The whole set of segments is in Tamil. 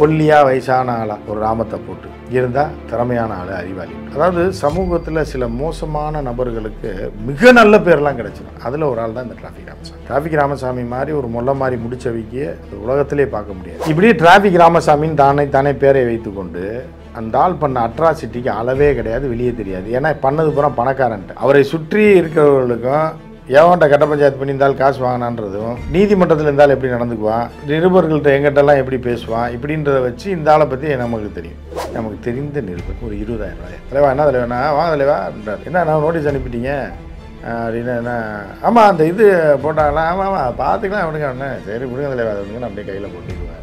ஒல்லியாக வயசான ஆளாக ஒரு ராமத்தை போட்டு இருந்தால் திறமையான ஆள் அறிவாளி அதாவது சமூகத்தில் சில மோசமான நபர்களுக்கு மிக நல்ல பேர்லாம் கிடைச்சிடும் அதில் ஒரு ஆள் தான் இந்த டிராஃபிக் ராமசாமி டிராஃபிக் ராமசாமி மாதிரி ஒரு முல்லை மாதிரி முடிச்சவைக்கு உலகத்திலே பார்க்க முடியாது இப்படியே டிராஃபிக் ராமசாமின்னு தானே தானே பேரை வைத்துக்கொண்டு அந்த ஆள் பண்ண அட்ராசிட்டிக்கு அளவே கிடையாது வெளியே தெரியாது ஏன்னா பண்ணது பூரா பணக்காரன்ட்டு அவரை சுற்றி இருக்கிறவர்களுக்கும் ஏவன்ட்ட கட்ட பஞ்சாயத்து பண்ணி இருந்தால் காசு வாங்கினான்றதும் நீதிமன்றத்தில் இருந்தால் எப்படி நடந்துக்குவான் நிருபர்கள்ட்ட எங்கிட்டலாம் எப்படி பேசுவான் இப்படின்றத வச்சு இந்த ஆளை பற்றி நமக்கு தெரியும் நமக்கு தெரிந்த நிருபர் ஒரு இருபதாயிரம் ரூபாய் தலைவா என்ன தலைவனா வாங்க தலைவா அப்படின்றார் என்ன நான் நோட்டீஸ் அனுப்பிட்டீங்க ஆஹ் அப்படின்னு என்ன ஆமாம் அந்த இது போட்டாங்களா ஆமாம் ஆமாம் பார்த்துக்கலாம் அவனுக்கு அவனே சரி விடுங்க தலைவா அதை விடுங்க நான் அப்படியே கையில் போட்டுக்குவேன்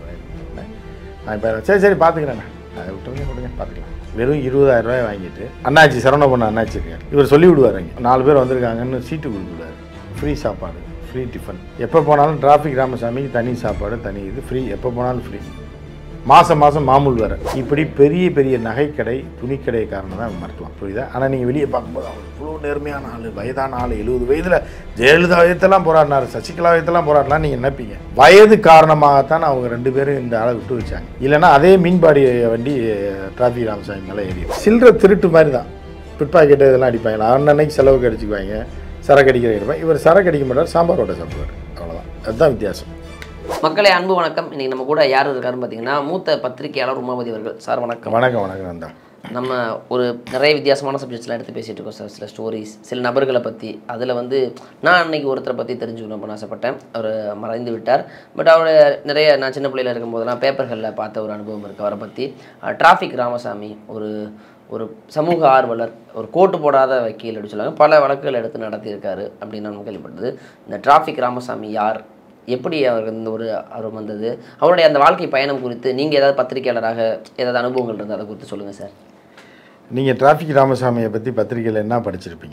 நான் இப்போ சரி சரி பார்த்துக்கிறேண்ணா அதை விட்டுருங்க விடுங்க பார்த்துக்கலாம் வெறும் இருபதாயிரம் ரூபாய் வாங்கிட்டு அண்ணாச்சி சரவண பண்ண அண்ணாச்சி இருக்கார் இவர் சொல்லி விடுவார் இங்கே நாலு பேர் வந்திருக்காங்கன்னு சீட்டு கொடுக்குறாரு ஃப்ரீ சாப்பாடு ஃப்ரீ டிஃபன் எப்போ போனாலும் டிராஃபிக் ராமசாமிக்கு தனி சாப்பாடு தனி இது ஃப்ரீ எப்போ போனாலும் ஃப்ரீ மாதம் மாதம் மாமூல் வேறு இப்படி பெரிய பெரிய நகைக்கடை துணிக்கடைக்காரனை தான் மருத்துவம் புரியுதா ஆனால் நீங்கள் வெளியே பார்க்கும்போது அவர் இவ்வளோ நேர்மையான ஆள் வயதான ஆள் எழுபது வயதில் ஜெயலலிதா வயதெல்லாம் போராடினார் சசிகலா வயதெல்லாம் போராடலாம் நீங்கள் நினைப்பீங்க வயது காரணமாகத்தான் அவங்க ரெண்டு பேரும் இந்த ஆளை விட்டு வச்சாங்க இல்லைன்னா அதே மீன்பாடி வண்டி டிராஃபிக் ராமசாமி மேலே ஏறி சில்லற திருட்டு மாதிரி தான் பிட்பாக்கெட்டு இதெல்லாம் அடிப்பாங்க அன்னன்னைக்கு செலவுக்கு அடிச்சுக்குவாங்க சரக்கு அடிக்கிற இருப்பாங்க இவர் சரக்கு அடிக்க மாட்டார் சாம்பார் ஓட்ட சாப்பிடுவார் அவ்வளோதான் அதுதான் வித்தியாசம் மக்களே அன்பு வணக்கம் இன்னைக்கு நம்ம கூட யார் இருக்காருன்னு பார்த்தீங்கன்னா மூத்த பத்திரிகையாளர் உமாபதி அவர்கள் சார் வணக்கம் வணக்கம் வணக்கம் நந்தா நம்ம ஒரு நிறைய வித்தியாசமான சப்ஜெக்ட்ஸ்லாம் எடுத்து பேசிட்டு இருக்கோம் சார் சில ஸ்டோரிஸ் சில நபர்களை பற்றி அதில் வந்து நான் அன்னைக்கு ஒருத்தரை பற்றி தெரிஞ்சுக்கணும் அப்படின்னு ஆசைப்பட்டேன் அவர் மறைந்து விட்டார் பட் அவரோட நிறைய நான் சின்ன பிள்ளையில இருக்கும்போதெல்லாம் பேப்பர்களில் பார்த்த ஒரு அனுபவம் இருக்குது அவரை பற்றி டிராஃபிக் ராமசாமி ஒரு ஒரு சமூக ஆர்வலர் ஒரு கோட்டு போடாத வக்கீல் அப்படின்னு சொல்லுவாங்க பல வழக்குகள் எடுத்து நடத்தியிருக்காரு அப்படின்னு நான் கேள்விப்பட்டது இந்த டிராஃபிக் ராமசாமி யார் எப்படி அவருக்கு இந்த ஒரு ஆர்வம் வந்தது அவருடைய அந்த வாழ்க்கை பயணம் குறித்து நீங்கள் ஏதாவது பத்திரிகையாளராக ஏதாவது அனுபவங்கள் இருந்தால் அதை குறித்து சொல்லுங்கள் சார் நீங்கள் டிராஃபிக் ராமசாமியை பற்றி பத்திரிக்கையில் என்ன படிச்சிருப்பீங்க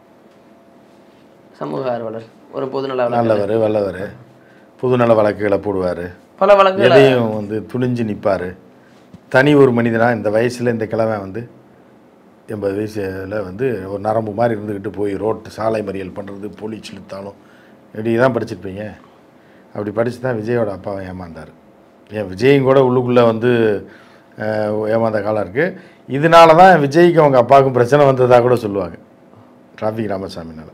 சமூக ஆர்வலர் ஒரு பொதுநல வழக்கு நல்லவர் வல்லவர் புதுநல வழக்குகளை போடுவார் பல வழக்குகள் எதையும் வந்து துணிஞ்சு நிற்பார் தனி ஒரு மனிதனாக இந்த வயசில் இந்த கிழமை வந்து எண்பது வயசில் வந்து ஒரு நரம்பு மாதிரி இருந்துக்கிட்டு போய் ரோட்டு சாலை மறியல் பண்ணுறது போலீஸ் இழுத்தாலும் இப்படி தான் படிச்சிருப்பீங்க அப்படி படித்து தான் விஜயோட அப்பாவை ஏமாந்தார் ஏன் விஜயும் கூட உள்ளுக்குள்ளே வந்து அஹ், ஏமாந்த காலம் இருக்குது இதனால தான் விஜய்க்கு அவங்க அப்பாவுக்கும் பிரச்சனை வந்ததாக கூட சொல்லுவாங்க டிராஃபிக் ராமசாமினால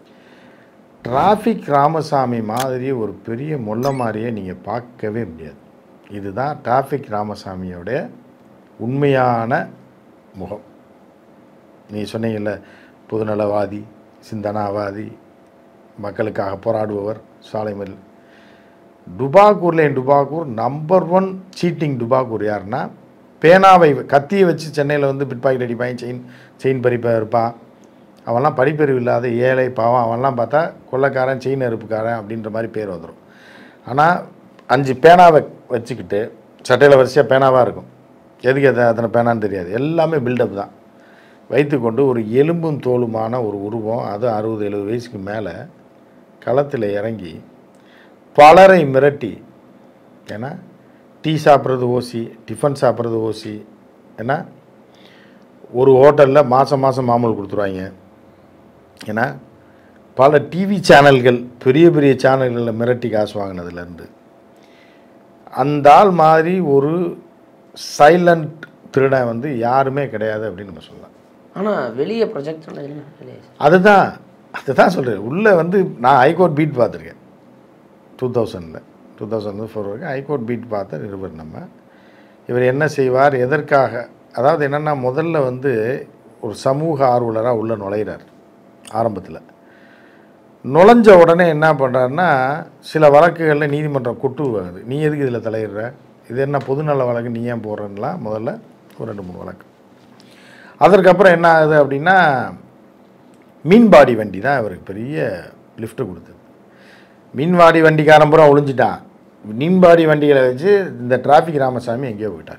டிராஃபிக் ராமசாமி மாதிரி ஒரு பெரிய மொல்ல மாதிரியே நீங்கள் பார்க்கவே முடியாது இதுதான் டிராஃபிக் ராமசாமியோடைய உண்மையான முகம் நீ சொன்னீங்கல்ல பொதுநலவாதி சிந்தனாவாதி மக்களுக்காக போராடுபவர் சாலை மறியல் டுபாக்கூரில் என் டுபாக்கூர் நம்பர் ஒன் சீட்டிங் டுபாக்கூர் யாருன்னா பேனாவை கத்தியை வச்சு சென்னையில் வந்து பிட்பாக்கெட் அடிப்பாங்க செயின் செயின் பறிப்ப இருப்பான் அவன்லாம் படிப்பறிவு இல்லாத ஏழை பாவம் அவன்லாம் பார்த்தா கொள்ளைக்காரன் செயின் அறுப்புக்காரன் அப்படின்ற மாதிரி பேர் வந்துடும் ஆனால் அஞ்சு பேனாவை வச்சுக்கிட்டு சட்டையில் வரிசையாக பேனாவாக இருக்கும் எதுக்கு அது அத்தனை பேனான்னு தெரியாது எல்லாமே பில்டப் தான் வைத்துக்கொண்டு ஒரு எலும்பும் தோலுமான ஒரு உருவம் அது அறுபது எழுபது வயசுக்கு மேலே களத்தில் இறங்கி பலரை மிரட்டி ஏன்னா டீ சாப்பிட்றது ஓசி டிஃபன் சாப்பிட்றது ஓசி ஏன்னா ஒரு ஹோட்டலில் மாதம் மாதம் மாமூல் கொடுத்துருவாங்க ஏன்னா பல டிவி சேனல்கள் பெரிய பெரிய சேனல்களில் மிரட்டி காசு வாங்கினதுலேருந்து அந்த ஆள் மாதிரி ஒரு சைலண்ட் திருடன் வந்து யாருமே கிடையாது அப்படின்னு நம்ம சொல்லலாம் ஆனால் வெளியே ப்ரொஜெக்ட் வெளியே அதுதான் அதுதான் சொல்கிறேன் உள்ளே வந்து நான் ஹைகோர்ட் பீட் பார்த்துருக்கேன் டூ தௌசண்டில் டூ தௌசண்ட் ஃபோர் வரைக்கும் ஹைகோர்ட் பீட் பார்த்த நிருபர் நம்ம இவர் என்ன செய்வார் எதற்காக அதாவது என்னென்னா முதல்ல வந்து ஒரு சமூக ஆர்வலராக உள்ளே நுழையிறார் ஆரம்பத்தில் நுழைஞ்ச உடனே என்ன பண்ணுறாருன்னா சில வழக்குகளில் நீதிமன்றம் கொட்டு வாங்குது நீ எதுக்கு இதில் தலையிடுற இது என்ன பொதுநல வழக்கு நீ ஏன் போடுறேன்லாம் முதல்ல ஒரு ரெண்டு மூணு வழக்கு அதற்கப்புறம் என்ன ஆகுது அப்படின்னா மீன்பாடி வண்டி தான் இவருக்கு பெரிய லிஃப்ட்டு கொடுத்தது மீன்பாடி வண்டிக்காரன் பூரா ஒளிஞ்சிட்டான் மீன்பாடி வண்டிகளை வச்சு இந்த டிராஃபிக் ராமசாமி எங்கேயோ போயிட்டார்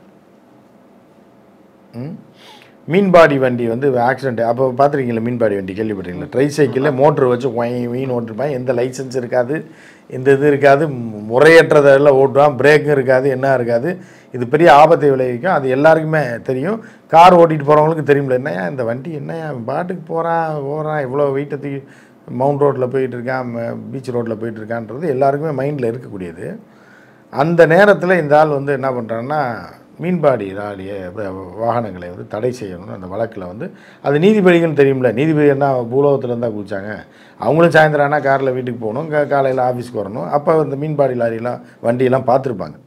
ம்? மீன்பாடி வண்டி வந்து ஆக்சிடென்ட் அப்போ பார்த்துருக்கீங்களா மீன்பாடி வண்டி கேள்விப்பட்டீங்களா ட்ரை சைக்கிளில் மோட்ரு வச்சு ஒய் மீன் ஓட்டிருப்பான் எந்த லைசன்ஸ் இருக்காது எந்த இது இருக்காது மு- முறையற்றதெல்லாம் ஓட்டுவான் பிரேக்கும் இருக்காது என்ன இருக்காது இது பெரிய ஆபத்தை விளைவிக்கும் அது எல்லாருக்குமே தெரியும் கார் ஓட்டிட்டு போகிறவங்களுக்கு தெரியும்ல என்னையா இந்த வண்டி என்னையா அவன் பாட்டுக்கு போகிறான் போகிறான் இவ்வளோ வெயிட்டை தூக்கி மவுண்ட் ரோட்டில் போயிட்டு இருக்கான் பீச் ரோட்டில் போயிட்டு இருக்கான்றது எல்லாருக்குமே மைண்டில் இருக்கக்கூடியது அந்த நேரத்தில் இந்த ஆள் வந்து என்ன பண்ணுறாங்கன்னா மீன்பாடி ராலிய வாகனங்களை வந்து தடை செய்யணும்னு அந்த வழக்கில் வந்து அது நீதிபதிகள் தெரியும்ல நீதிபதி என்ன பூலோகத்தில் இருந்தால் குதிச்சாங்க அவங்களும் சாயந்தரம் ஆனால் காரில் வீட்டுக்கு போகணும் கா காலையில் ஆஃபீஸ்க்கு வரணும் அப்போ இந்த மீன்பாடி லாரியெல்லாம் வண்டியெல்லாம் பார்த்துருப்பாங்க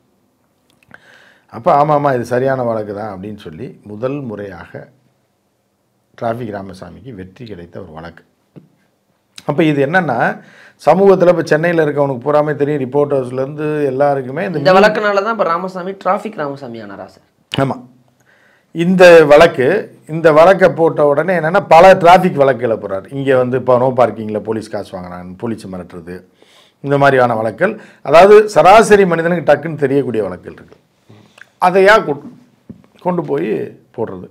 அப்போ ஆமாம்மா இது சரியான வழக்கு தான் அப்படின்னு சொல்லி முதல் முறையாக டிராஃபிக் ராமசாமிக்கு வெற்றி கிடைத்த ஒரு வழக்கு அப்போ இது என்னன்னா சமூகத்தில் இப்போ சென்னையில் இருக்கவனுக்கு பூராமே தெரியும் ரிப்போர்ட்டர்ஸ்லேருந்து எல்லாருக்குமே இந்த இந்த வழக்குனால தான் இப்போ ராமசாமி டிராஃபிக் ராமசாமி ஆனாரா சார் ஆமாம் இந்த வழக்கு இந்த வழக்கை போட்ட உடனே என்னென்னா பல டிராஃபிக் வழக்குகளை போடுறாரு இங்கே வந்து இப்போ நோ பார்க்கிங்கில் போலீஸ் காசு வாங்குறாங்க போலீஸ் மிரட்டுறது இந்த மாதிரியான வழக்குகள் அதாவது சராசரி மனிதனுக்கு டக்குன்னு தெரியக்கூடிய வழக்குகள் இருக்குது அதையா கொ- கொண்டு போய் போடுறது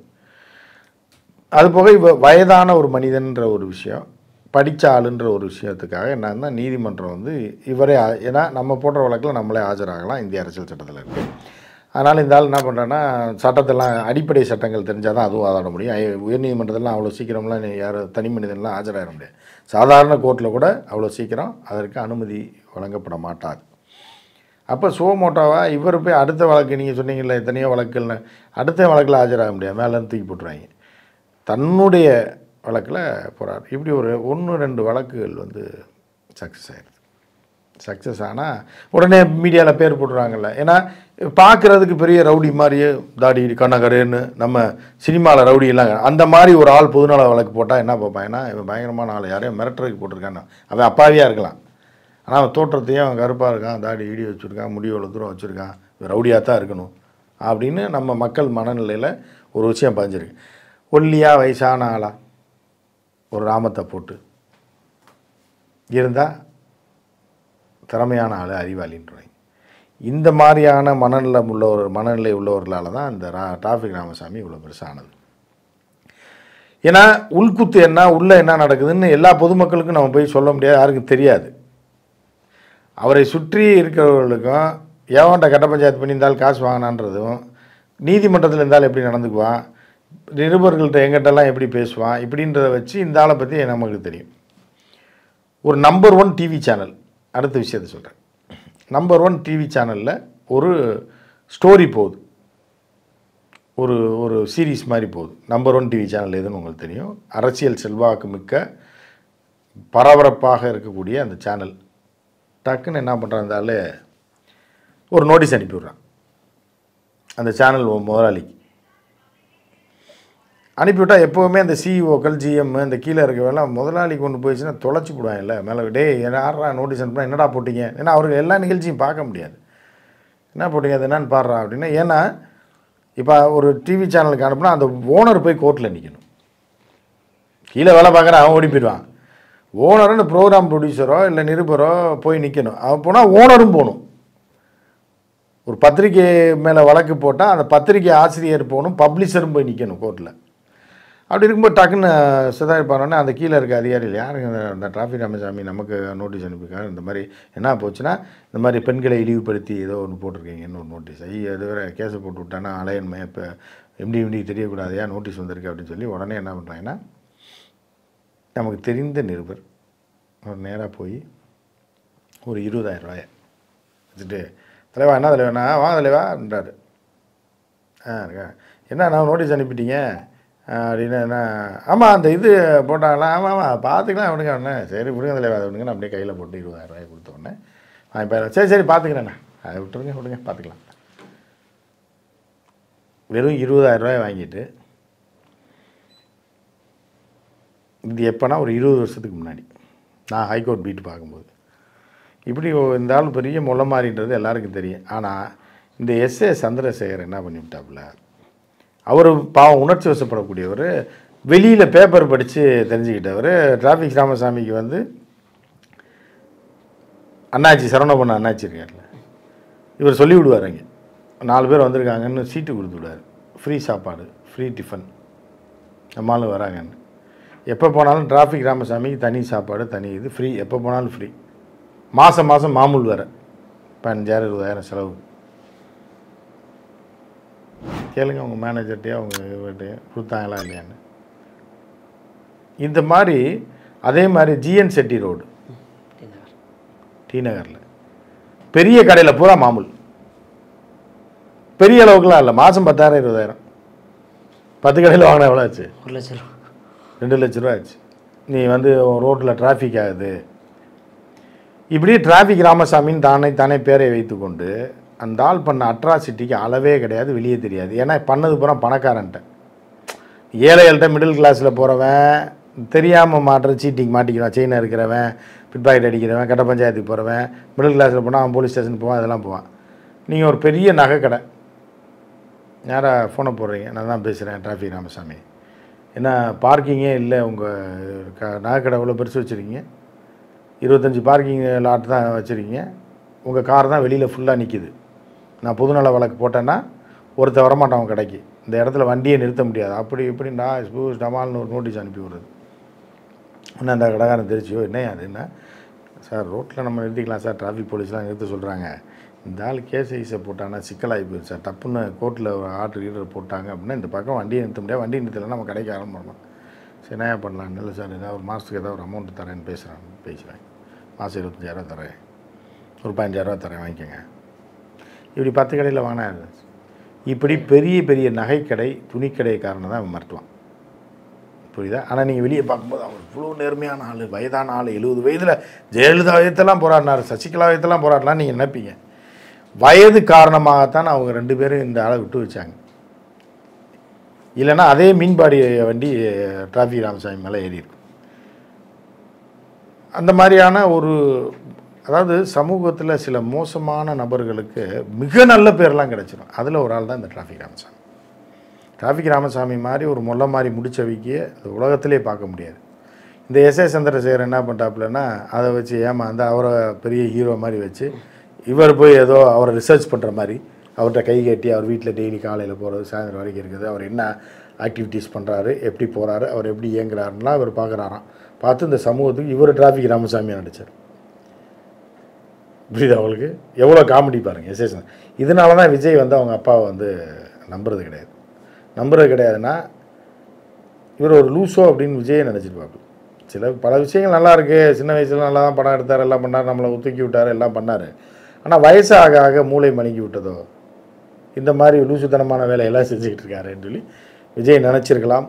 அது போக இவ வயதான ஒரு மனிதன்ற ஒரு விஷயம் படித்த ஆளுன்ற ஒரு விஷயத்துக்காக என்னன்னா நீதிமன்றம் வந்து இவரே ஆ- ஏன்னா நம்ம போடுற வழக்கில் நம்மளே ஆஜராகலாம் இந்திய அரசியல் சட்டத்தில் இருக்குது அதனால் இந்த ஆள் என்ன பண்ணுறேன்னா சட்டத்தெல்லாம் அடிப்படை சட்டங்கள் தெரிஞ்சால் தான் அதுவும் வாதாட முடியும் ஐ- உயர்நீதிமன்றத்திலாம் அவ்வளோ சீக்கிரம்லாம் நீ யாரும் தனி மனிதன்லாம் ஆஜராக முடியாது சாதாரண கோர்ட்டில் கூட அவ்வளோ சீக்கிரம் அதற்கு அனுமதி வழங்கப்பட மாட்டாது அப்போ சுவமோட்டோவா இவர் போய் அடுத்த வழக்கு நீங்கள் சொன்னீங்கல்ல எத்தனையோ வழக்குகள்னு அடுத்த வழக்கில் ஆஜராக முடியாது மேலேருந்து தூக்கி போட்டுருவாங்க தன்னுடைய வழக்கில் போகிறார் இப்படி ஒரு ஒன்று ரெண்டு வழக்குகள் வந்து சக்ஸஸ் ஆயிடுது சக்ஸஸ் ஆனால் உடனே மீடியாவில் பேர் போட்டுறாங்கல்ல ஏன்னா பார்க்குறதுக்கு பெரிய ரவுடி மாதிரியே தாடி கண்ணகருன்னு நம்ம சினிமாவில் ரவுடி எல்லாம் அந்த மாதிரி ஒரு ஆள் பொதுநல வழக்கு போட்டால் என்ன பார்ப்பாங்கன்னா இவன் பயங்கரமான ஆள் யாரையும் மிரட்டுறதுக்கு போட்டிருக்கான்னு அவன் அப்பாவியாக இருக்கலாம் ஆனால் அவன் தோற்றத்தையும் அவன் கருப்பாக இருக்கான் தாடி இடி வச்சுருக்கான் முடி எவ்வளோ தூரம் வச்சுருக்கான் ரவுடியாக தான் இருக்கணும் அப்படின்னு நம்ம மக்கள் மனநிலையில் ஒரு விஷயம் பதிஞ்சிருக்கு ஒல்லியாக வயசான ஆளா ஒரு ராமத்தை போட்டு இருந்தால் திறமையான ஆள் அறிவாளின்றாங்க இந்த மாதிரியான மனநலம் உள்ளவர் மனநிலை உள்ளவர்களால் தான் இந்த ரா டிராஃபிக் ராமசாமி இவ்வளோ பெருசானது ஏன்னா உள்குத்து என்ன உள்ளே என்ன நடக்குதுன்னு எல்லா பொதுமக்களுக்கும் நம்ம போய் சொல்ல முடியாது யாருக்கும் தெரியாது அவரை சுற்றி இருக்கிறவர்களுக்கும் ஏவன்ட்ட கட்ட பஞ்சாயத்து பண்ணியிருந்தால் காசு வாங்கினான்றதும் நீதிமன்றத்தில் இருந்தால் எப்படி நடந்துக்குவான் நிருபர்கள்ட்ட எங்கிட்டலாம் எப்படி பேசுவான் இப்படின்றத வச்சு இந்த ஆளை பற்றி நமக்கு தெரியும் ஒரு நம்பர் ஒன் டிவி சேனல் அடுத்த விஷயத்தை சொல்கிறேன் நம்பர் ஒன் டிவி சேனலில் ஒரு ஸ்டோரி போகுது ஒரு ஒரு சீரீஸ் மாதிரி போகுது நம்பர் ஒன் டிவி சேனல் எதுன்னு உங்களுக்கு தெரியும் அரசியல் செல்வாக்கு மிக்க பரபரப்பாக இருக்கக்கூடிய அந்த சேனல் டக்குன்னு என்ன பண்ணுறான் அந்த ஆளு ஒரு நோட்டீஸ் அனுப்பி விட்றான் அந்த சேனல் முதலாளிக்கு அனுப்பிவிட்டா எப்போவுமே அந்த சிஇஓக்கள் ஜிஎம் இந்த கீழே இருக்கவெல்லாம் முதலாளி கொண்டு போயிடுச்சுன்னா தொலைச்சி போடுவாங்கல்ல மேலே டேய் யாரா நோட்டீஸ் அனுப்புனா என்னடா போட்டீங்க ஏன்னா அவருக்கு எல்லா நிகழ்ச்சியும் பார்க்க முடியாது என்ன போட்டீங்க அது என்னன்னு பாடுறா அப்படின்னா ஏன்னா இப்போ ஒரு டிவி சேனலுக்கு அனுப்புனா அந்த ஓனர் போய் கோர்ட்டில் நிற்கணும் கீழே வேலை பார்க்குற அவன் ஓடி போயிடுவான் ஓனரும் இந்த ப்ரோக்ராம் ப்ரொடியூசரோ இல்லை நிருபரோ போய் நிற்கணும் அவன் போனால் ஓனரும் போகணும் ஒரு பத்திரிக்கை மேலே வழக்கு போட்டால் அந்த பத்திரிக்கை ஆசிரியர் போகணும் பப்ளிஷரும் போய் நிற்கணும் கோர்ட்டில் அப்படி இருக்கும்போது டக்குன்னு சிதாரிப்பானோடனே அந்த கீழே இருக்க அதிகாரிகள் யாருங்க இந்த- இந்த டிராஃபிக் ராமசாமி நமக்கு நோட்டீஸ் அனுப்பியிருக்காரு இந்த மாதிரி என்ன போச்சுன்னா இந்த மாதிரி பெண்களை இழிவுபடுத்தி ஏதோ ஒன்று போட்டிருக்கீங்கன்னு ஒரு நோட்டீஸ் ஐயோ அது வேறு கேஸை போட்டு விட்டானா அலையன்மை இப்போ எம்டி எம்டி தெரியக்கூடாதையா நோட்டீஸ் வந்திருக்கு அப்படின்னு சொல்லி உடனே என்ன பண்ணுறாங்கன்னா நமக்கு தெரிந்த நிருபர் அவர் நேராக போய் ஒரு இருபதாயிரம் ரூபாயை வச்சுட்டு தலைவா என்ன தலைவனா வா தலைவான்றாரு ஆ இருக்கா என்ன நான் நோட்டீஸ் அனுப்பிட்டீங்க ஆ, அப்படின்னு என்ன ஆமாம் அந்த இது போட்டாங்களா ஆமாம் ஆமாம் பார்த்துக்கலாம் அவனுங்க அவனே சரி விடுங்க தலைவா அதை விடுங்க நான் அப்படியே கையில் போட்டு இருபதாயிரம் ரூபாய் கொடுத்த உடனே ஆ இப்போ சரி சரி பார்த்துக்கிறேண்ணே அதை விட்டுருங்க விடுங்க பார்த்துக்கலாம் வெறும் இருபதாயிரம் ரூபாய் வாங்கிட்டு இது எப்போனா ஒரு இருபது வருஷத்துக்கு முன்னாடி நான் ஹைகோர்ட் பீட் பார்க்கும்போது இப்படி ஒ- இந்த ஆள் பெரிய முள்ள மாறின்றது எல்லாருக்கும் தெரியும் ஆனால் இந்த எஸ்ஏ சந்திரசேகர் என்ன பண்ணிவிட்டாப்புல அவர் பாவம் உணர்ச்சி வசப்படக்கூடியவர் வெளியில் பேப்பர் படித்து தெரிஞ்சுக்கிட்டவர் டிராஃபிக் ராமசாமிக்கு வந்து அண்ணாச்சி சரவணபண்ண அண்ணாச்சி இருக்கார்ல இவர் சொல்லி விடுவார் அங்கே நாலு பேர் வந்திருக்காங்கன்னு சீட்டு கொடுத்து விடுவார் ஃப்ரீ சாப்பாடு ஃப்ரீ டிஃபன் நம்மளும் வராங்கன்னு எப்போ போனாலும் டிராஃபிக் ராமசாமிக்கு தனி சாப்பாடு தனி இது ஃப்ரீ எப்போ போனாலும் ஃப்ரீ மாதம் மாதம் மாமூல் வேறு பதினஞ்சாயிரம் இருபதாயிரம் செலவு கேளுங்க அவங்க மேனேஜர்கிட்டயோ அவங்க இவர்கிட்டயோ கொடுத்தாங்களா இல்லையான்னு இந்த மாதிரி அதே மாதிரி ஜிஎன் செட்டி ரோடு டி நகரில் பெரிய கடையில் பூரா மாமூல் பெரிய அளவுக்குலாம் இல்லை மாதம் பத்தாயிரம் இருபதாயிரம் பத்து கடையில் வாங்கினா எவ்வளோ ஆச்சு ஒரு லட்சம் ரூபா ரெண்டு லட்ச ரூபா ஆச்சு நீ வந்து ரோட்டில் டிராஃபிக் ஆகுது இப்படி டிராஃபிக் ராமசாமின்னு தானே தானே பேரை வைத்துக்கொண்டு அந்த ஆள் பண்ண அட்ராசிட்டிக்கு அளவே கிடையாது வெளியே தெரியாது ஏன்னா பண்ணது பூரா பணக்காரன்ட்ட ஏழைகள்கிட்ட மிடில் கிளாஸில் போகிறவன் தெரியாமல் மாட்டுற சீட்டிங் மாட்டிக்கிறான் செயினை இருக்கிறவன் பிட் பாக்கெட் அடிக்கிறவன் கட்ட பஞ்சாயத்துக்கு போகிறவன் மிடில் கிளாஸில் போனால் அவன் போலீஸ் ஸ்டேஷன் போவான் அதெல்லாம் போவான் நீங்கள் ஒரு பெரிய நகை கடை யாராக ஃபோனை போடுறீங்க நான் தான் பேசுகிறேன் டிராஃபிக் ராமசாமி என்ன பார்க்கிங்கே இல்லை உங்கள் க நகைக்கடை எவ்வளோ பெருசு வச்சுருக்கீங்க இருபத்தஞ்சி பார்க்கிங் லாட் தான் வச்சுருக்கீங்க உங்கள் கார் தான் வெளியில் ஃபுல்லாக நிற்கிது நான் பொதுநல வழக்கு போட்டேன்னா ஒருத்தன் வரமாட்டான் அவன் கடைக்கு இந்த இடத்துல வண்டியை நிறுத்த முடியாது அப்படி இப்படின்னா ஸ்பூஸ் டமால்னு ஒரு நோட்டீஸ் அனுப்பி விடுறது இன்னும் அந்த கடைக்காரன் தெரிச்சியோ என்ன அது என்ன சார் ரோட்டில் நம்ம நிறுத்திக்கலாம் சார் டிராஃபிக் போலீஸ்லாம் நிறுத்த சொல்கிறாங்க இந்த ஆள் கேஸ் ஐஸை போட்டானா சிக்கலாகி போயிடுச்சு சார் டப்புன்னு கோர்ட்டில் ஒரு ஆர்டர் ரீடர் போட்டாங்க அப்படின்னா இந்த பக்கம் வண்டியை நிறுத்த முடியாது வண்டி நிறுத்தலைன்னா நம்ம கடைக்கு ஆரம்பம் சரி என்ன பண்ணலாம் இல்லை சார் ஏதாவது ஒரு மாதத்துக்கு ஏதாவது ஒரு அமௌண்ட் தரேன்னு பேசுகிறேன் பேசுகிறேன் மாதம் இருபத்தஞ்சாயிரம் தரேன் ஒரு பதினஞ்சாயிரரூவா தரேன் வாங்கிக்கோங்க இப்படி பத்து கடையில் வாங்கினா இப்படி பெரிய பெரிய நகைக்கடை துணிக்கடைக்காரனை தான் அவன் மருத்துவான் புரியுதா ஆனால் நீங்கள் வெளியே பார்க்கும்போது அவர் இவ்வளோ நேர்மையான ஆள் வயதான ஆள் எழுபது வயதில் ஜெயலலிதா வயதெல்லாம் போராடினார் சசிகலா வயதெல்லாம் போராடலாம் நீங்கள் நினைப்பீங்க வயது காரணமாகத்தான் அவங்க ரெண்டு பேரும் இந்த ஆளை விட்டு வச்சாங்க இல்லைன்னா அதே மீன்பாடி வண்டி டிராஃபிக் ராமசாமி மேலே ஏறி இருக்கும் அந்த மாதிரியான ஒரு அதாவது சமூகத்தில் சில மோசமான நபர்களுக்கு மிக நல்ல பேர்லாம் கிடைச்சிடும் அதில் ஒரு ஆள் தான் இந்த டிராஃபிக் ராமசாமி டிராஃபிக் ராமசாமி மாதிரி ஒரு முல்லை மாதிரி முடிச்சவைக்கு இந்த உலகத்திலே பார்க்க முடியாது இந்த எஸ் ஏ சந்திரசேகர் என்ன பண்ணிட்டாப்புலன்னா அதை வச்சு ஏமாந்து அவரை பெரிய ஹீரோ மாதிரி வச்சு இவர் போய் ஏதோ அவரை ரிசர்ச் பண்ணுற மாதிரி அவர்கிட்ட கை கட்டி அவர் வீட்டில் டெய்லி காலையில் போகிறது சாயந்தரம் வரைக்கும் இருக்குது அவர் என்ன ஆக்டிவிட்டீஸ் பண்ணுறாரு எப்படி போகிறாரு அவர் எப்படி இயங்குறாருலாம் இவர் பார்க்குறாராம் பார்த்து இந்த சமூகத்துக்கு இவர் டிராஃபிக் ராமசாமியாக நடிச்சார் புரியுது அவங்களுக்கு எவ்வளோ காமெடி பாருங்கள் எஸ் எஸ் இதனால தான் விஜய் வந்து அவங்க அப்பாவை வந்து நம்புறது கிடையாது நம்புறது கிடையாதுன்னா இவர் ஒரு லூசோ அப்படின்னு விஜயை நினச்சிருப்பாப்பு சில பல விஷயங்கள் நல்லா இருக்கு சின்ன வயசுல நல்லா தான் படம் எடுத்தார் எல்லாம் பண்ணார் நம்மளை ஒத்துக்கி விட்டார் எல்லாம் பண்ணார் ஆனால் வயசு ஆக ஆக மூளை மணிக்கி விட்டதோ இந்த மாதிரி லூசுத்தனமான வேலையெல்லாம் செஞ்சுக்கிட்டு இருக்காருன்னு சொல்லி விஜய் நினச்சிருக்கலாம்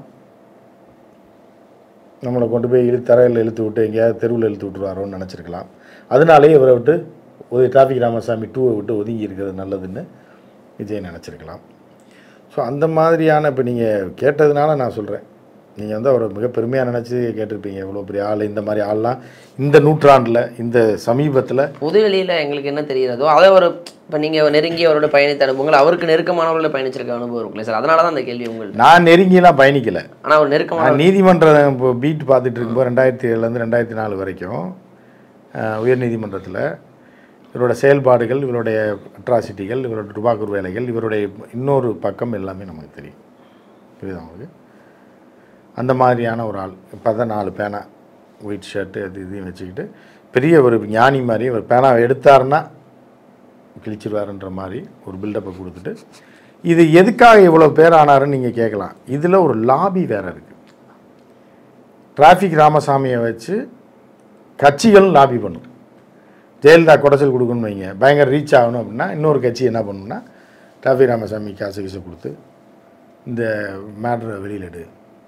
நம்மளை கொண்டு போய் இழு தரையில் இழுத்து விட்டு எங்கேயாவது தெருவில் இழுத்து விட்டுருவாரோன்னு நினச்சிருக்கலாம் அதனாலேயே இவரை விட்டு ஒரு டிராஃபிக் ராமசாமி டூவை விட்டு ஒதுங்கி இருக்கிறது நல்லதுன்னு விஜய் நினச்சிருக்கலாம் ஸோ அந்த மாதிரியான இப்போ நீங்கள் கேட்டதுனால நான் சொல்கிறேன் நீங்கள் வந்து அவரை மிக பெருமையாக நினச்சி கேட்டிருப்பீங்க இவ்வளோ பெரிய ஆள் இந்த மாதிரி ஆள்லாம் இந்த நூற்றாண்டில் இந்த சமீபத்தில் பொது வெளியில் எங்களுக்கு என்ன தெரிகிறதோ அதை ஒரு இப்போ நீங்கள் நெருங்கி அவரோட பயணித்த அனுபவங்கள் அவருக்கு நெருக்கமானவர்கள பயணிச்சிருக்க அனுபவம் இருக்குல்ல சார் அதனால தான் அந்த கேள்வி உங்களுக்கு நான் நெருங்கிலாம் பயணிக்கலை ஆனால் அவர் நெருக்கமான நான் நீதிமன்றம் இப்போ பீட் பார்த்துட்டு இருக்கும்போது ரெண்டாயிரத்தி ஏழுலேருந்து ரெண்டாயிரத்தி நாலு வரைக்கும் அஹ், உயர்நீதிமன்றத்தில் இவரோட செயல்பாடுகள் இவருடைய அட்ராசிட்டிகள் இவரோட டுபாக்கூர் வேலைகள் இவருடைய இன்னொரு பக்கம் எல்லாமே நமக்கு தெரியும் புரியுதா உங்களுக்கு அந்த மாதிரியான ஒரு ஆள் இப்போ தான் நாலு பேனா ஒயிட் ஷர்ட்டு அது இதையும் வச்சுக்கிட்டு பெரிய ஒரு ஞானி மாதிரி ஒரு பேனாவை எடுத்தாருன்னா கிழிச்சிருவாருன்ற மாதிரி ஒரு பில்டப்பை கொடுத்துட்டு இது எதுக்காக இவ்வளோ பேர் ஆனாருன்னு நீங்கள் கேட்கலாம் இதில் ஒரு லாபி வேற இருக்குது டிராஃபிக் ராமசாமியை வச்சு கட்சிகள் லாபி பண்ணும் ஜெயலலிதா குடைச்சல் கொடுக்கணும்னு வைங்க பயங்கர ரீச் ஆகணும் அப்படின்னா இன்னொரு கட்சி என்ன பண்ணுன்னா டிராஃபிக் ராமசாமி காசு கீசு கொடுத்து இந்த மேட்ரை வெளியில் எடு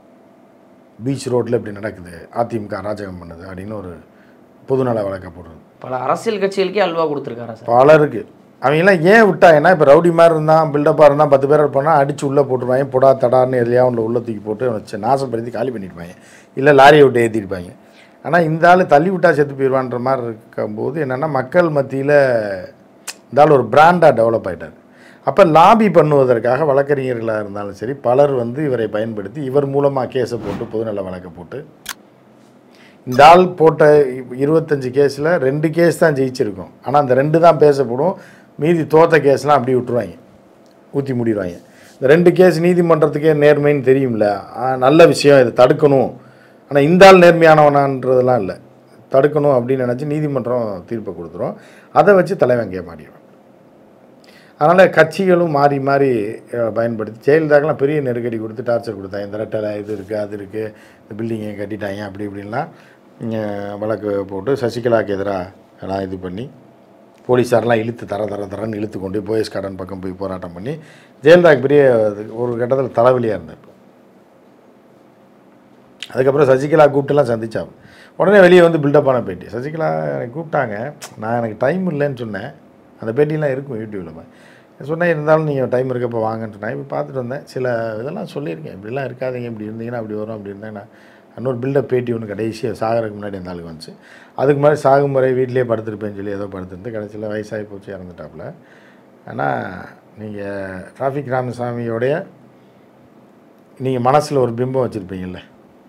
பீச் ரோட்டில் இப்படி நடக்குது அதிமுக அராஜகம் பண்ணுது அப்படின்னு ஒரு பொதுநல வழக்க போடுறது பல அரசியல் கட்சிகளுக்கே அல்வா கொடுத்துருக்காரா சார் பலருக்கு அவங்கெல்லாம் ஏன் விட்டாங்கன்னா இப்போ ரவுடி மாதிரி இருந்தான் பில்டப்பாக இருந்தான் பத்து பேர் இருப்பானா அடித்து உள்ளே போட்டுருவாங்க பொடா தடான்னு எதுலையா உள்ள உள்ள தூக்கி போட்டு வச்சு நாசப்படுத்தி காலி பண்ணியிருப்பாங்க இல்லை லாரியை விட்டு ஏற்றிருப்பாங்க ஆனால் இந்த ஆள் தள்ளி விட்டா செத்து போயிடுவான்ற மாதிரி இருக்கும்போது என்னென்னா மக்கள் மத்தியில் இந்த ஆள் ஒரு பிராண்டாக டெவலப் ஆகிட்டார் அப்போ லாபி பண்ணுவதற்காக வழக்கறிஞர்களாக இருந்தாலும் சரி பலர் வந்து இவரை பயன்படுத்தி இவர் மூலமாக கேஸை போட்டு பொதுநல வழக்கை போட்டு இந்த ஆள் போட்ட இ- இருபத்தஞ்சு கேஸில் ரெண்டு கேஸ் தான் ஜெயிச்சிருக்கும் ஆனால் அந்த ரெண்டு தான் பேசப்படும் மீதி தோத்த கேஸ்லாம் அப்படி விட்டுருவாங்க ஊற்றி மூடிடுவாங்க இந்த ரெண்டு கேஸ் நீதிமன்றத்துக்கே நேர்மைன்னு தெரியும்ல ஆ, நல்ல விஷயம் இதை தடுக்கணும் ஆனால் இந்த ஆள் நேர்மையானவனான்றதெல்லாம் இல்லை தடுக்கணும் அப்படின்னு நினச்சி நீதிமன்றம் தீர்ப்பை கொடுத்துரும் அதை வச்சு தலைவன் மாட்டிடுவான் அதனால் கட்சிகளும் மாறி மாறி அஹ், பயன்படுத்தி ஜெயலலிதாக்கெல்லாம் பெரிய நெருக்கடி கொடுத்து டார்ச்சர் கொடுத்தாங்க இந்த ரெட்டலை இது இருக்குது அது இருக்குது இந்த பில்டிங்கை கட்டிட்டாங்க அப்படி இப்படின்லாம் அஹ், வழக்கு போட்டு சசிகலாவுக்கு எதிராக எல்லாம் இது பண்ணி போலீஸாரெலாம் இழுத்து தர தர தரன்னு இழுத்து கொண்டு போய் போயஸ் கார்டன் பக்கம் போய் போராட்டம் பண்ணி ஜெயலலிதாக்கு பெரிய ஒரு கட்டத்தில் தலைவலியாக இருந்தேன் இப்போ அதுக்கப்புறம் சசிகலா கூப்பிட்டுலாம் சந்திச்சாங்க உடனே வெளியே வந்து பில்டப் ஆன பேட்டி சசிகலா எனக்கு கூப்பிட்டாங்க நான் எனக்கு டைம் இல்லைன்னு சொன்னேன் அந்த பேட்டிலாம் இருக்கும் யூடியூப்பில் சொன்னேன் இருந்தாலும் நீங்கள் டைம் இருக்கப்போ வாங்கன்னு சொன்னேன் இப்போ பார்த்துட்டு வந்தேன் சில இதெல்லாம் சொல்லியிருக்கேன் இப்படிலாம் இருக்காதீங்க இப்படி இருந்தீங்கன்னா அப்படி வரும் அப்படி இருந்தேன் நான் இன்னொரு பில்டப் பேட்டி ஒன்று கடைசியாக சாகறதுக்கு முன்னாடி அந்த ஆளுக்கு வந்துச்சு அதுக்கு முன்னாடி சாகும் முறை வீட்டிலேயே படுத்திருப்பேன்னு சொல்லி ஏதோ படுத்திருந்து கடைசியில் வயசாகி போச்சு இறந்துட்டாப்புல ஆனால் நீங்கள் டிராஃபிக் ராமசாமியோடைய நீங்கள் மனசில் ஒரு பிம்பம் வச்சுருப்பீங்கள்ல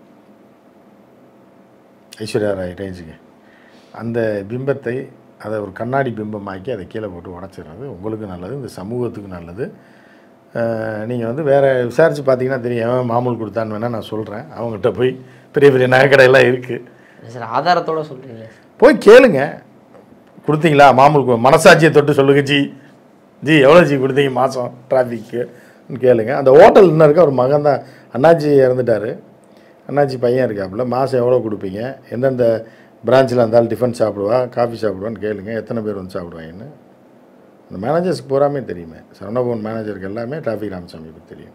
ஐஸ்வர்யா ராய் ரேஞ்சுக்கு அந்த பிம்பத்தை அதை ஒரு கண்ணாடி பிம்பமாக்கி அதை கீழே போட்டு உடச்சிடுறது உங்களுக்கு நல்லது இந்த சமூகத்துக்கு நல்லது நீங்கள் வந்து வேறு விசாரித்து பார்த்தீங்கன்னா தெரியும் எவன் மாமூல் கொடுத்தான்னு வேணால் நான் சொல்கிறேன் அவங்ககிட்ட போய் பெரிய பெரிய நகைக்கடையெல்லாம் இருக்குது சார் ஆதாரத்தோட சொல்கிறீங்களே போய் கேளுங்க கொடுத்தீங்களா மாமூல் கு- மனசாட்சியை தொட்டு சொல்லுங்க ஜி ஜி எவ்வளோ ஜி கொடுத்தீங்க மாதம் டிராஃபிக்கு கேளுங்க அந்த ஹோட்டல் இன்னும் இருக்க ஒரு மகன் தான் அண்ணாச்சி இறந்துட்டார் அண்ணாச்சி பையன் இருக்காப்புல மாதம் எவ்வளோ கொடுப்பீங்க எந்தெந்த பிரான்ச்சில் இருந்தாலும் டிஃபன் சாப்பிடுவா காஃபி சாப்பிடுவான்னு கேளுங்க எத்தனை பேர் வந்து சாப்பிடுவாங்கன்னு அந்த மேனேஜர்ஸ்க்கு பூராமே தெரியுமே சரவணபவன் மேனேஜருக்கு எல்லாமே டிராஃபிக் ராமசாமி பற்றி தெரியும்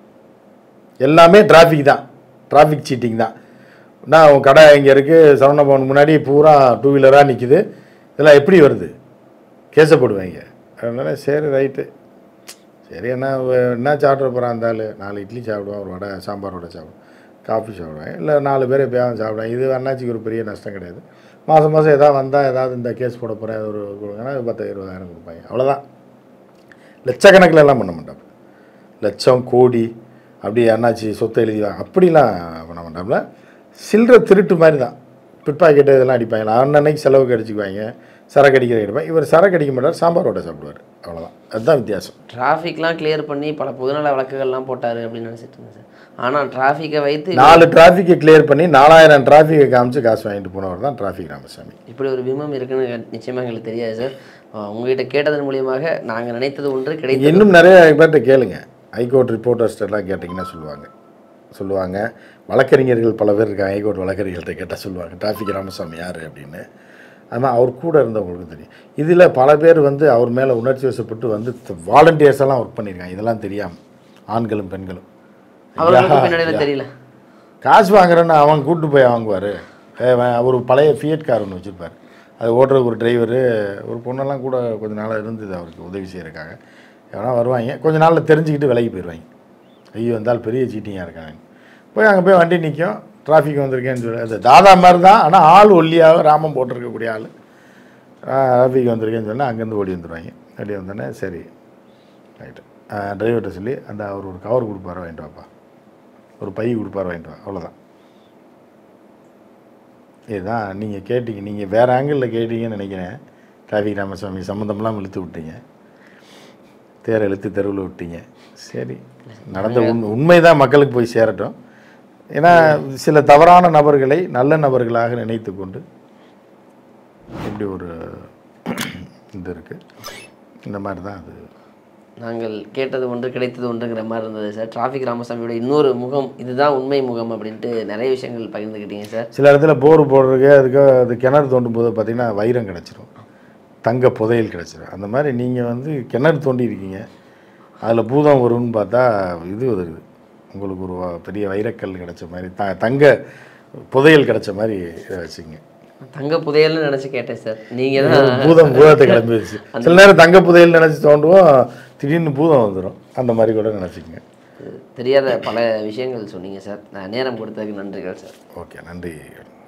எல்லாமே டிராஃபிக் தான் டிராஃபிக் சீட்டிங் தான் நான் உன் கடை இங்கே இருக்குது சரவணபவன் முன்னாடி பூரா டூ வீலராக நிற்கிது இதெல்லாம் எப்படி வருது கேஸை போடுவாங்க அதனால சரி ரைட்டு சரி என்ன வ- என்ன சாப்பிட போகிறான் அந்த ஆள் நாலு இட்லி சாப்பிடுவான் ஒரு வடை சாம்பார் வடை சாப்பிடுவான் காஃபி சாப்பிடுவேன் இல்லை நாலு பேர் எப்பயாவது சாப்பிடுவேன் இது அண்ணாச்சிக்கு ஒரு பெரிய நஷ்டம் கிடையாது மாதம் மாதம் ஏதாவது வந்தால் ஏதாவது இந்த கேஸ் போட போகிறேன் ஒரு கொடுங்கன்னா பத்து இருபதாயிரம் கொடுப்பாங்க அவ்வளோதான் லட்சக்கணக்கில் எல்லாம் பண்ண மாட்டாங்க லட்சம் கோடி அப்படி அண்ணாச்சி சொத்தை எழுதி வா- அப்படிலாம் பண்ண மாட்டாப்புல சில்லற திருட்டு மாதிரி தான் பிட்பாக்கெட்டு இதெல்லாம் அடிப்பாங்க அன்னன்னைக்கு செலவுக்கு அடிச்சுக்குவாங்க சரக்கு அடிக்கிற அடிப்பாங்க இவர் சரக்கு அடிக்க மாட்டார் சாம்பார் வடை சாப்பிடுவார் அவ்வளோதான் அதுதான் வித்தியாசம் டிராஃபிக்லாம் கிளியர் பண்ணி பல பொதுநல வழக்குகள்லாம் போட்டார் அப்படின்னு நினச்சிட்டு இருந்தேன் சார் ஆனால் டிராஃபிக்கை வைத்து நாலு டிராஃபிக்கை கிளியர் பண்ணி நாலாயிரம் டிராஃபிக்கை காமிச்சு காசு வாங்கிட்டு போனவர் தான் டிராஃபிக் ராமசாமி இப்படி ஒரு பிம்பம் இருக்குன்னு நிச்சயமாக எங்களுக்கு தெரியாது சார் அஹ் உங்ககிட்ட கேட்டதன் மூலியமாக நாங்கள் நினைத்தது ஒன்று கிடைத்தது இன்னும் நிறைய பேர்கிட்ட கேளுங்க ஹைகோர்ட் ரிப்போர்ட்டர்ஸ்டெல்லாம் கேட்டிங்கன்னா சொல்லுவாங்க சொல்லுவாங்க வழக்கறிஞர்கள் பல பேர் இருக்காங்க ஹைகோர்ட் வழக்கறிஞர்கள்ட்ட கேட்டால் சொல்லுவாங்க டிராஃபிக் ராமசாமி யார் அப்படின்னு ஆனால் அவர் கூட இருந்தவங்களுக்கு தெரியும் இதில் பல பேர் வந்து அவர் மேலே உணர்ச்சி வசப்பட்டு வந்து வாலண்டியர்ஸ் எல்லாம் ஒர்க் பண்ணியிருக்காங்க இதெல்லாம் தெரியாமல் ஆண்களும் பெண்களும் அவர்களுக்கு பின்னாடியில் தெரியல காசு வாங்குறேன்னு அவன் கூட்டு போய் வாங்குவார் ஒரு பழைய ஃபியட் கார் ஒன்று வச்சுருப்பார் அது ஓட்டுறதுக்கு ஒரு டிரைவரு ஒரு பொண்ணெல்லாம் கூட கொஞ்ச நாளாக இருந்தது அவருக்கு உதவி செய்யறதுக்காக எவனா வருவாங்க கொஞ்ச நாளில் தெரிஞ்சுக்கிட்டு விலகி போயிடுவாங்க ஐயோ வந்தால் பெரிய சீட்டிங்காக இருக்காங்க போய் அங்கே போய் வண்டி நிற்கும் டிராஃபிக் வந்திருக்கேன்னு சொல்லி அது தாதா மாதிரி தான் ஆனால் ஆள் ஒல்லியாக ராமம் போட்டிருக்கக்கூடிய ஆள் டிராஃபிக் வந்திருக்கேன்னு சொன்னால் அங்கேருந்து ஓடி வந்துடுவாங்க ஓடி வந்தோடனே சரி ரைட்டு டிரைவர்கிட்ட சொல்லி அந்த அவர் ஒரு கவர் கொடுப்பாரு வாங்கிட்டு வாப்பா ஒரு பை கொடுப்பாரு வாங்கிட்டு வா அவ்வளோதான் இதுதான் நீங்கள் கேட்டீங்க நீங்கள் வேறு ஆங்கிளில் கேட்டீங்கன்னு நினைக்கிறேன் டிராஃபிக் ராமசாமி சம்மந்தம்லாம் இழுத்து விட்டீங்க தேரை இழுத்து தெருவில் விட்டீங்க சரி நடந்த உண் உண்மைதான் மக்களுக்கு போய் சேரட்டும் ஏன்னா சில தவறான நபர்களை நல்ல நபர்களாக நினைத்து கொண்டு இப்படி ஒரு இது இருக்குது இந்த மாதிரி தான் அது நாங்கள் கேட்டது ஒன்று கிடைத்தது ஒன்றுங்கிற மாதிரி இருந்தது சார் டிராஃபிக் ராமசாமியோட இன்னொரு முகம் இதுதான் உண்மை முகம் அப்படின்ட்டு நிறைய விஷயங்கள் பகிர்ந்துக்கிட்டீங்க சார் சில இடத்துல போர் போடுறதுக்கு அதுக்கு அது கிணறு தோண்டும் போது பார்த்திங்கன்னா வைரம் கிடச்சிரும் தங்க புதையல் கிடச்சிரும் அந்த மாதிரி நீங்கள் வந்து கிணறு தோண்டி இருக்கீங்க அதில் பூதம் வரும்னு பார்த்தா இது வருது உங்களுக்கு ஒரு வ- பெரிய வைரக்கல் கிடச்ச மாதிரி த தங்க புதையல் கிடச்ச மாதிரி இதை வச்சுங்க தங்க புதையல்னு நினச்சி கேட்டேன் சார் நீங்கள் தான் பூதம் பூதத்தை கிளம்பிடுச்சு சில நேரம் தங்க புதையல் நினச்சி தோண்டுவோம் திடீர்னு பூதம் வந்துடும் அந்த மாதிரி கூட நினச்சிக்கங்க தெரியாத பல விஷயங்கள் சொன்னீங்க சார் நான் நேரம் கொடுத்ததுக்கு நன்றிகள் சார் ஓகே நன்றி